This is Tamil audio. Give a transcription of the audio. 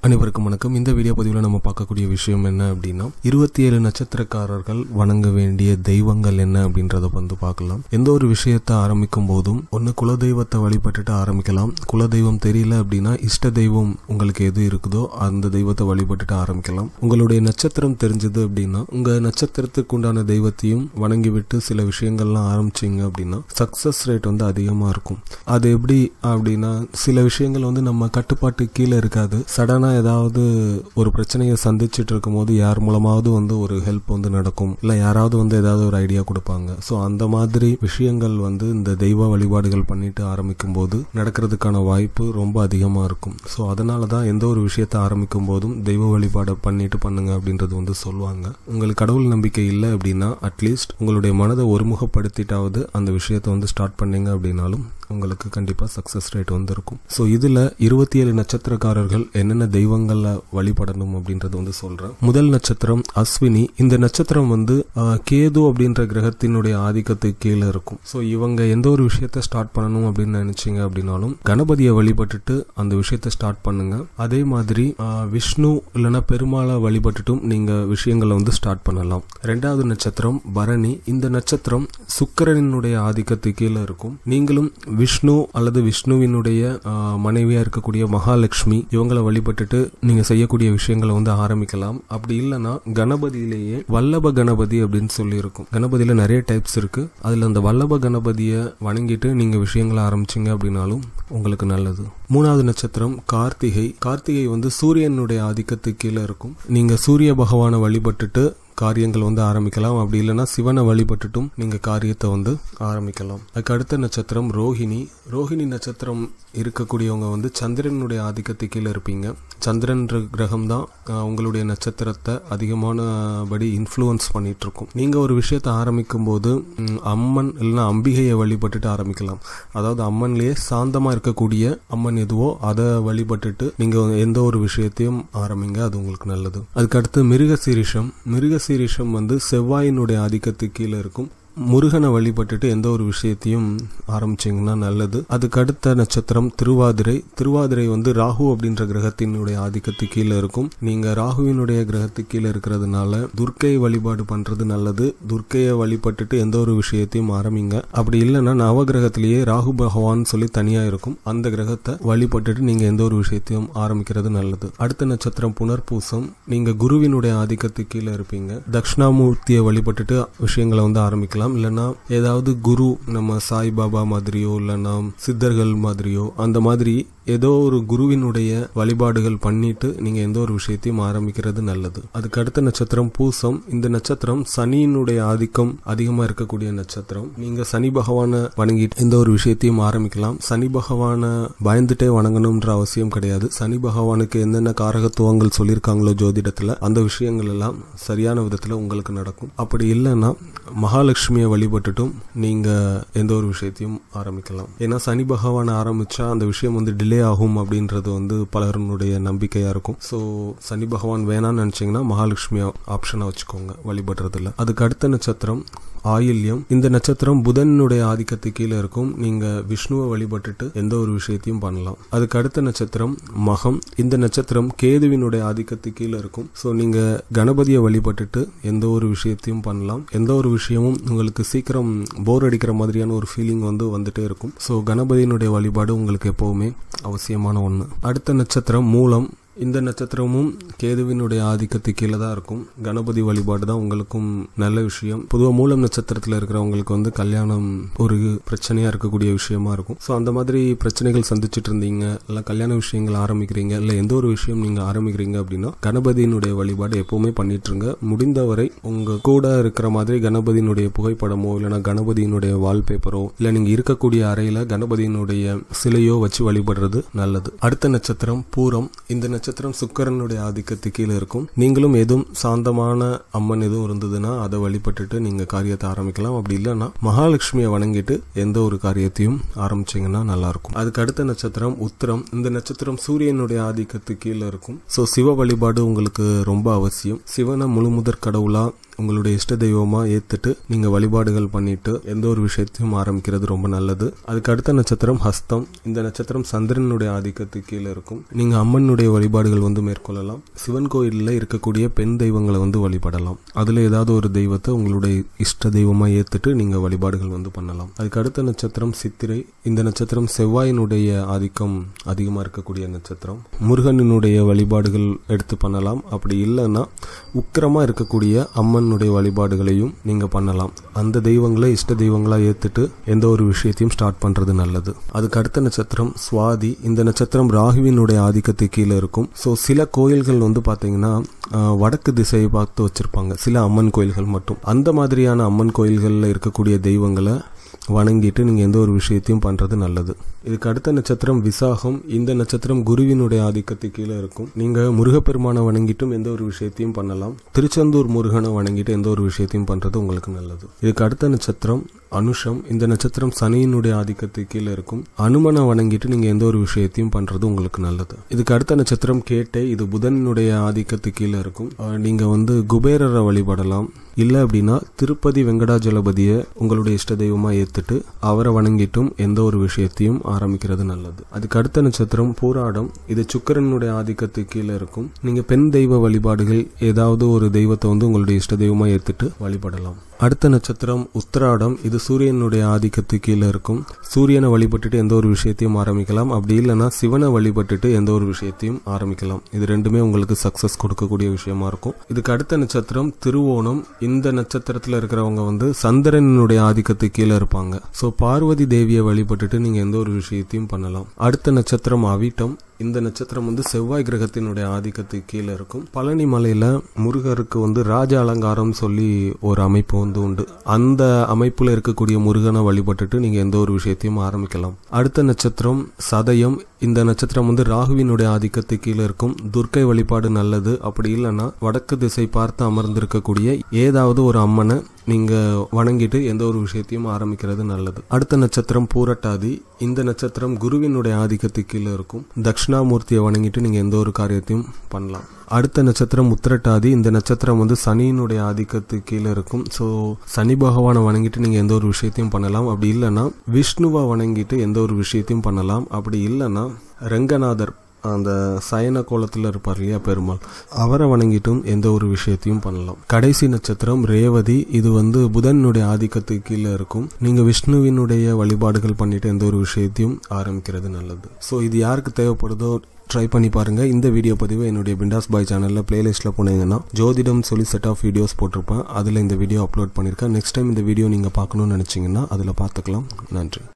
அனைவருக்கும் வணக்கம் இந்த வீடியோ பதிவில் நம்ம பார்க்கக்கூடிய விஷயம் என்ன அப்படின்னா இருபத்தி ஏழு நட்சத்திரக்காரர்கள் வணங்க வேண்டிய தெய்வங்கள் என்ன அப்படின்றத வந்து பார்க்கலாம் எந்த ஒரு விஷயத்தை ஆரம்பிக்கும் போதும் ஒன்று குலதெய்வத்தை வழிபட்டுட்டு ஆரம்பிக்கலாம் குலதெய்வம் தெரியல அப்படின்னா இஷ்ட தெய்வம் உங்களுக்கு எது இருக்குதோ அந்த தெய்வத்தை வழிபட்டுட்டு ஆரம்பிக்கலாம் உங்களுடைய நட்சத்திரம் தெரிஞ்சது அப்படின்னா உங்க நட்சத்திரத்துக்கு உண்டான தெய்வத்தையும் வணங்கி விட்டு சில விஷயங்கள்லாம் ஆரம்பிச்சீங்க அப்படின்னா சக்சஸ் ரேட் வந்து அதிகமாக இருக்கும் அது எப்படி அப்படின்னா சில விஷயங்கள் வந்து நம்ம கட்டுப்பாட்டு கீழே இருக்காது சடனாக ஏதாவது ஒரு பிரச்சனையை சந்திச்சுட்டு இருக்கும்போது யார் மூலமாவது வந்து ஒரு ஹெல்ப் வந்து நடக்கும் இல்லை யாராவது வந்து ஏதாவது ஒரு ஐடியா கொடுப்பாங்க ஸோ அந்த மாதிரி விஷயங்கள் வந்து இந்த தெய்வ வழிபாடுகள் பண்ணிட்டு ஆரம்பிக்கும் போது நடக்கிறதுக்கான வாய்ப்பு ரொம்ப அதிகமாக இருக்கும் ஸோ அதனால தான் எந்த ஒரு விஷயத்தை ஆரம்பிக்கும் போதும் தெய்வ வழிபாடை பண்ணிட்டு பண்ணுங்க அப்படின்றது வந்து சொல்லுவாங்க உங்களுக்கு கடவுள் நம்பிக்கை இல்லை அப்படின்னா அட்லீஸ்ட் உங்களுடைய மனதை ஒருமுகப்படுத்திட்டாவது அந்த விஷயத்தை வந்து ஸ்டார்ட் பண்ணீங்க அப்படின்னாலும் உங்களுக்கு கண்டிப்பாக சக்ஸஸ் ரேட் வந்து இருக்கும் ஸோ இதில் இருபத்தி ஏழு நட்சத்திரக்காரர்கள் என்னென்ன தெய்வங்களை வழிபடணும் அப்படின்றது வந்து சொல்கிறேன் முதல் நட்சத்திரம் அஸ்வினி இந்த நட்சத்திரம் வந்து ஆஹ், கேது அப்படின்ற கிரகத்தினுடைய ஆதிக்கத்துக்கு கீழே இருக்கும் ஸோ இவங்க எந்த ஒரு விஷயத்த ஸ்டார்ட் பண்ணணும் அப்படின்னு நினைச்சீங்க அப்படின்னாலும் கணபதியை வழிபட்டுட்டு அந்த விஷயத்த ஸ்டார்ட் பண்ணுங்க அதே மாதிரி ஆஹ், விஷ்ணு இல்லைன்னா பெருமாளை வழிபட்டுட்டும் நீங்கள் விஷயங்களை வந்து ஸ்டார்ட் பண்ணலாம் ரெண்டாவது நட்சத்திரம் பரணி இந்த நட்சத்திரம் சுக்கிரனினுடைய ஆதிக்கத்துக்கு கீழே இருக்கும் நீங்களும் விஷ்ணு அல்லது விஷ்ணுவினுடைய ஆஹ், மனைவியா இருக்கக்கூடிய மகாலட்சுமி இவங்களை வழிபட்டுட்டு நீங்க செய்யக்கூடிய விஷயங்களை வந்து ஆரம்பிக்கலாம் அப்படி இல்லைன்னா கணபதியிலேயே வல்லப கணபதி அப்படின்னு சொல்லி இருக்கும் கணபதியில நிறைய டைப்ஸ் இருக்கு அதுல அந்த வல்லப கணபதியை வணங்கிட்டு நீங்க விஷயங்களை ஆரம்பிச்சீங்க அப்படின்னாலும் உங்களுக்கு நல்லது மூணாவது நட்சத்திரம் கார்த்திகை கார்த்திகை வந்து சூரியனுடைய ஆதிக்கத்துக்கு கீழே இருக்கும் நீங்க சூரிய பகவானை வழிபட்டுட்டு காரியங்கள் வந்து ஆரம்பிக்கலாம் அப்படி இல்லைன்னா சிவனை வழிபட்டுட்டும் நீங்க காரியத்தை வந்து ஆரம்பிக்கலாம் அதுக்கு அடுத்த நட்சத்திரம் ரோஹிணி ரோஹிணி நட்சத்திரம் இருக்கக்கூடியவங்க வந்து சந்திரனுடைய ஆதிக்கத்துக்கு கீழே இருப்பீங்க சந்திரன்ற கிரகம் தான் ஆஹ், உங்களுடைய நட்சத்திரத்தை அதிகமானபடி இன்ஃப்ளூயன்ஸ் பண்ணிட்டு இருக்கும் நீங்க ஒரு விஷயத்தை ஆரம்பிக்கும் போது ம், அம்மன் இல்லைன்னா அம்பிகையை வழிபட்டுட்டு ஆரம்பிக்கலாம் அதாவது அம்மன்லயே சாந்தமா இருக்கக்கூடிய அம்மன் எதுவோ அதை வழிபட்டுட்டு நீங்க எந்த ஒரு விஷயத்தையும் ஆரம்பிங்க அது உங்களுக்கு நல்லது அதுக்கு அடுத்து மிருகசீரிஷம் மிருகசீரிஷம் வந்து செவ்வாயினுடைய ஆதிக்கத்துக்கு கீழே இருக்கும் முருகனை வழிபட்டுட்டு எந்த ஒரு விஷயத்தையும் ஆரம்பிச்சீங்கன்னா நல்லது அதுக்கு அடுத்த நட்சத்திரம் திருவாதிரை திருவாதிரை வந்து ராகு அப்படின்ற கிரகத்தினுடைய ஆதிக்கத்துக்கு கீழே இருக்கும் நீங்க ராகுவினுடைய கிரகத்துக்கு கீழே இருக்கிறதுனால துர்க்கை வழிபாடு பண்றது நல்லது துர்க்கையை வழிபட்டுட்டு எந்த ஒரு விஷயத்தையும் ஆரம்பிங்க அப்படி இல்லைன்னா நவகிரகத்திலேயே ராகு பகவான் சொல்லி தனியா இருக்கும் அந்த கிரகத்தை வழிபட்டுட்டு நீங்க எந்த ஒரு விஷயத்தையும் ஆரம்பிக்கிறது நல்லது அடுத்த நட்சத்திரம் புனர்பூசம் நீங்க குருவினுடைய ஆதிக்கத்துக்கு கீழே இருப்பீங்க தட்சிணாமூர்த்தியை வழிபட்டுட்டு விஷயங்களை வந்து ஆரம்பிக்கலாம் இல்லைன்னா ஏதாவது குரு நம்ம சாய்பாபா மாதிரியோ இல்லைன்னா சித்தர்கள் மாதிரியோ அந்த மாதிரி ஏதோ ஒரு குருவினுடைய வழிபாடுகள் பண்ணிட்டு நீங்க எந்த ஒரு விஷயத்தையும் ஆரம்பிக்கிறது நல்லது அதுக்கு அடுத்த நட்சத்திரம் பூசம் இந்த நட்சத்திரம் சனியினுடைய ஆதிக்கம் அதிகமா இருக்கக்கூடிய நட்சத்திரம் நீங்க சனி பகவானை வணங்கிட்டு எந்த ஒரு விஷயத்தையும் ஆரம்பிக்கலாம் சனி பகவானை பயந்துட்டே வணங்கணும்ன்ற அவசியம் கிடையாது சனி பகவானுக்கு என்னென்ன காரகத்துவங்கள் சொல்லியிருக்காங்களோ ஜோதிடத்துல அந்த விஷயங்கள் எல்லாம் சரியான விதத்துல உங்களுக்கு நடக்கும் அப்படி இல்லைன்னா மகாலட்சுமியை வழிபட்டுட்டும் நீங்க எந்த ஒரு விஷயத்தையும் ஆரம்பிக்கலாம் ஏன்னா சனி பகவானை ஆரம்பிச்சா அந்த விஷயம் வந்து டிலே ஆகும் அப்படின்றது வந்து பலருடைய நம்பிக்கையா இருக்கும் ஸோ சனி பகவான் வேணாம்னு நினைச்சீங்கன்னா மகாலட்சுமி ஆப்ஷனை வச்சுக்கோங்க வழிபடுறதுல அதுக்கு அடுத்த நட்சத்திரம் ஆயில்யம் இந்த நட்சத்திரம் புதனுடைய ஆதிக்கத்துக்கு கீழே இருக்கும் நீங்க விஷ்ணுவை வழிபட்டுட்டு எந்த ஒரு விஷயத்தையும் பண்ணலாம் அதுக்கு அடுத்த நட்சத்திரம் மகம் இந்த நட்சத்திரம் கேதுவினுடைய ஆதிக்கத்துக்கு கீழே இருக்கும் ஸோ நீங்க கணபதியை வழிபட்டுட்டு எந்த ஒரு விஷயத்தையும் பண்ணலாம் எந்த ஒரு விஷயமும் உங்களுக்கு சீக்கிரம் போர் அடிக்கிற மாதிரியான ஒரு ஃபீலிங் வந்து வந்துட்டே இருக்கும் ஸோ கணபதியினுடைய வழிபாடு உங்களுக்கு எப்பவுமே அவசியமான ஒன்று அடுத்த நட்சத்திரம் மூலம் இந்த நட்சத்திரமும் கேதுவினுடைய ஆதிக்கத்துக்கு கீழே தான் இருக்கும் கணபதி வழிபாடு தான் உங்களுக்கும் நல்ல விஷயம் பொதுவாக மூலம் நட்சத்திரத்தில் இருக்கிறவங்களுக்கு வந்து கல்யாணம் ஒரு பிரச்சனையா இருக்கக்கூடிய விஷயமா இருக்கும் ஸோ அந்த மாதிரி பிரச்சனைகள் சந்திச்சுட்டு இருந்தீங்க இல்லை கல்யாண விஷயங்கள் ஆரம்பிக்கிறீங்க இல்லை எந்த ஒரு விஷயம் நீங்க ஆரம்பிக்கிறீங்க அப்படின்னா கணபதியினுடைய வழிபாடு எப்பவுமே பண்ணிட்டு இருங்க முடிந்தவரை உங்க கூட இருக்கிற மாதிரி கணபதியினுடைய புகைப்படமோ இல்லைன்னா கணபதியினுடைய வால்பேப்பரோ இல்லை நீங்க இருக்கக்கூடிய அறையில கணபதியினுடைய சிலையோ வச்சு வழிபடுறது நல்லது அடுத்த நட்சத்திரம் பூரம் இந்த நட்சத்திரம் சுக்கரனுடைய ஆதிக்கத்துக்கு கீழே இருக்கும் நீங்களும் எதுவும் சாந்தமான அம்மன் எதுவும் இருந்ததுன்னா அதை வழிபட்டுட்டு நீங்க காரியத்தை ஆரம்பிக்கலாம் அப்படி இல்லைன்னா மகாலட்சுமியை வணங்கிட்டு எந்த ஒரு காரியத்தையும் ஆரம்பிச்சீங்கன்னா நல்லா இருக்கும் அதுக்கு அடுத்த நட்சத்திரம் உத்திரம் இந்த நட்சத்திரம் சூரியனுடைய ஆதிக்கத்துக்கு கீழே இருக்கும் ஸோ சிவ வழிபாடு உங்களுக்கு ரொம்ப அவசியம் சிவனை முழு முதற் கடவுளா உங்களுடைய இஷ்ட தெய்வமாக ஏற்றுட்டு நீங்கள் வழிபாடுகள் பண்ணிட்டு எந்த ஒரு விஷயத்தையும் ஆரம்பிக்கிறது ரொம்ப நல்லது அதுக்கு அடுத்த நட்சத்திரம் ஹஸ்தம் இந்த நட்சத்திரம் சந்திரனுடைய ஆதிக்கத்துக்கு கீழே இருக்கும் நீங்கள் அம்மனுடைய வழிபாடுகள் வந்து மேற்கொள்ளலாம் சிவன் கோயிலில் இருக்கக்கூடிய பெண் தெய்வங்களை வந்து வழிபடலாம் அதில் ஏதாவது ஒரு தெய்வத்தை உங்களுடைய இஷ்ட தெய்வமாக ஏற்றுட்டு நீங்கள் வழிபாடுகள் வந்து பண்ணலாம் அதுக்கு அடுத்த நட்சத்திரம் சித்திரை இந்த நட்சத்திரம் செவ்வாயினுடைய ஆதிக்கம் அதிகமாக இருக்கக்கூடிய நட்சத்திரம் முருகனினுடைய வழிபாடுகள் எடுத்து பண்ணலாம் அப்படி இல்லைன்னா உக்கிரமாக இருக்கக்கூடிய அம்மனுடைய வழிபாடுகளையும் நீங்கள் பண்ணலாம் அந்த தெய்வங்களை இஷ்ட தெய்வங்களாக ஏற்றுட்டு எந்த ஒரு விஷயத்தையும் ஸ்டார்ட் பண்ணுறது நல்லது அதுக்கு அடுத்த நட்சத்திரம் சுவாதி இந்த நட்சத்திரம் ராகுவினுடைய ஆதிக்கத்துக்கு கீழே இருக்கும் ஸோ சில கோயில்கள் வந்து பார்த்தீங்கன்னா ஆஹ், வடக்கு திசையை பார்த்து வச்சிருப்பாங்க சில அம்மன் கோயில்கள் மட்டும் அந்த மாதிரியான அம்மன் கோயில்களில் இருக்கக்கூடிய தெய்வங்களை வணங்கிட்டு நீங்கள் எந்த ஒரு விஷயத்தையும் பண்ணுறது நல்லது இதுக்கு அடுத்த நட்சத்திரம் விசாகம் இந்த நட்சத்திரம் குருவினுடைய ஆதிக்கத்துக்கு கீழே இருக்கும் நீங்கள் முருகப்பெருமானை வணங்கிட்டும் எந்த ஒரு விஷயத்தையும் பண்ணலாம் திருச்செந்தூர் முருகனை வணங்கிட்டு எந்த ஒரு விஷயத்தையும் பண்ணுறது உங்களுக்கு நல்லது இதுக்கு அடுத்த நட்சத்திரம் அனுஷம் இந்த நட்சத்திரம் சனியினுடைய ஆதிக்கத்துக்கு கீழே இருக்கும் அனுமனை வணங்கிட்டு நீங்கள் எந்த ஒரு விஷயத்தையும் பண்ணுறது உங்களுக்கு நல்லது இதுக்கு அடுத்த நட்சத்திரம் கேட்டை இது புதனினுடைய ஆதிக்கத்துக்கு கீழே இருக்கும் ஆஹ் நீங்க வந்து குபேரரை வழிபடலாம் இல்லை அப்படின்னா திருப்பதி வெங்கடாஜலபதியை உங்களுடைய இஷ்ட தெய்வமாக ஏற்றுட்டு அவரை வணங்கிட்டும் எந்த ஒரு விஷயத்தையும் ஆரம்பிக்கிறது நல்லது அதுக்கு அடுத்த நட்சத்திரம் பூராடம் இது சுக்கிரனுடைய ஆதிக்கத்துக்கு கீழே இருக்கும் நீங்கள் பெண் தெய்வ வழிபாடுகள் ஏதாவது ஒரு தெய்வத்தை வந்து உங்களுடைய இஷ்ட தெய்வமாக ஏற்றுட்டு வழிபடலாம் அடுத்த நட்சத்திரம் உத்திராடம் இது சூரியனுடைய ஆதிக்கத்துக்கு கீழே இருக்கும் சூரியனை வழிபட்டுட்டு எந்த ஒரு விஷயத்தையும் ஆரம்பிக்கலாம் அப்படி இல்லைன்னா சிவனை வழிபட்டுட்டு எந்த ஒரு விஷயத்தையும் ஆரம்பிக்கலாம் இது ரெண்டுமே உங்களுக்கு சக்சஸ் கொடுக்கக்கூடிய விஷயமா இருக்கும் இதுக்கு அடுத்த நட்சத்திரம் திருவோணம் இந்த நட்சத்திரத்தில் இருக்கிறவங்க வந்து சந்திரனுடைய ஆதிக்கத்துக்கு கீழே இருப்பாங்க ஸோ பார்வதி தேவியை வழிபட்டுட்டு நீங்க எந்த ஒரு விஷயத்தையும் பண்ணலாம் அடுத்த நட்சத்திரம் அவிட்டம் இந்த நட்சத்திரம் வந்து செவ்வாய் கிரகத்தினுடைய ஆதிக்கத்துக்கு கீழே இருக்கும் பழனி மலையில முருகருக்கு வந்து ராஜ அலங்காரம் சொல்லி ஒரு அமைப்பு வந்து உண்டு அந்த அமைப்புல இருக்கக்கூடிய முருகனை வழிபட்டுட்டு நீங்க எந்த ஒரு விஷயத்தையும் ஆரம்பிக்கலாம் அடுத்த நட்சத்திரம் சதயம் இந்த நட்சத்திரம் வந்து ராகுவினுடைய ஆதிக்கத்துக்கு கீழே இருக்கும் துர்க்கை வழிபாடு நல்லது அப்படி இல்லைன்னா வடக்கு திசை பார்த்து அமர்ந்திருக்கக்கூடிய ஏதாவது ஒரு அம்மனை நீங்க வணங்கிட்டு எந்த ஒரு விஷயத்தையும் ஆரம்பிக்கிறது நல்லது அடுத்த நட்சத்திரம் பூரட்டாதி இந்த நட்சத்திரம் குருவினுடைய ஆதிக்கத்துக்கு கீழே இருக்கும் தட்சிணாமூர்த்தியை வணங்கிட்டு நீங்க எந்த ஒரு காரியத்தையும் பண்ணலாம் அடுத்த நட்சத்திரம் உத்திரட்டாதி இந்த நட்சத்திரம் வந்து சனியினுடைய ஆதிக்கத்துக்கு கீழே இருக்கும் ஸோ சனி பகவானை வணங்கிட்டு நீங்கள் எந்த ஒரு விஷயத்தையும் பண்ணலாம் அப்படி இல்லைன்னா விஷ்ணுவை வணங்கிட்டு எந்த ஒரு விஷயத்தையும் பண்ணலாம் அப்படி இல்லைன்னா ரங்கநாதர் அந்த சயன கோலத்தில் இருப்பார் இல்லையா பெருமாள் அவரை வணங்கிட்டும் எந்த ஒரு விஷயத்தையும் பண்ணலாம் கடைசி நட்சத்திரம் ரேவதி இது வந்து புதனுடைய ஆதிக்கத்துக்கு கீழே இருக்கும் நீங்கள் விஷ்ணுவினுடைய வழிபாடுகள் பண்ணிட்டு எந்த ஒரு விஷயத்தையும் ஆரம்பிக்கிறது நல்லது ஸோ இது யாருக்கு தேவைப்படுதோ ட்ரை பண்ணி பாருங்க இந்த வீடியோ பதிவு என்னுடைய பிண்டாஸ் பாய் சேனலில் பிளேலிஸ்ட்டில் போனீங்கன்னா ஜோதிடம் சொல்லி செட் ஆஃப் வீடியோஸ் போட்டிருப்பேன் அதில் இந்த வீடியோ அப்லோட் பண்ணியிருக்கேன் நெக்ஸ்ட் டைம் இந்த வீடியோ நீங்கள் பார்க்கணும்னு நினச்சிங்கன்னா அதில் பார்த்துக்கலாம் நன்றி